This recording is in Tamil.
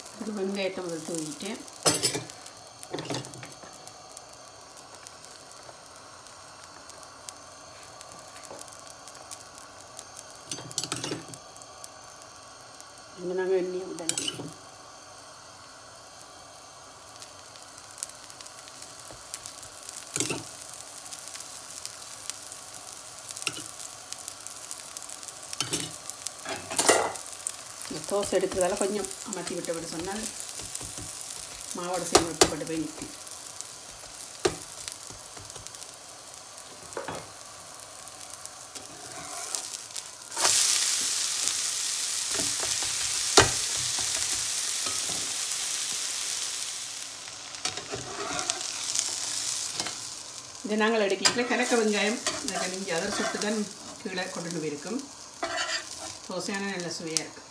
இது வெங்காயத்தை முதல் தூவிட்டேன் இங்கே நாங்கள் எண்ணெய் விடலாம் இந்த தோசை எடுக்கிறதால கொஞ்சம் அமர்த்தி விட்டு விட சொன்னால் மாவோட சேர்ந்து விட்டுப்பட்டு போய் நிற்கும் இது நாங்கள் எடுக்கல கணக்க வெங்காயம் இதை நெஞ்சு அதை சுட்டு தான் கீழே கொண்டு போயிருக்கும் தோசையான நல்ல சுவையாக இருக்கும்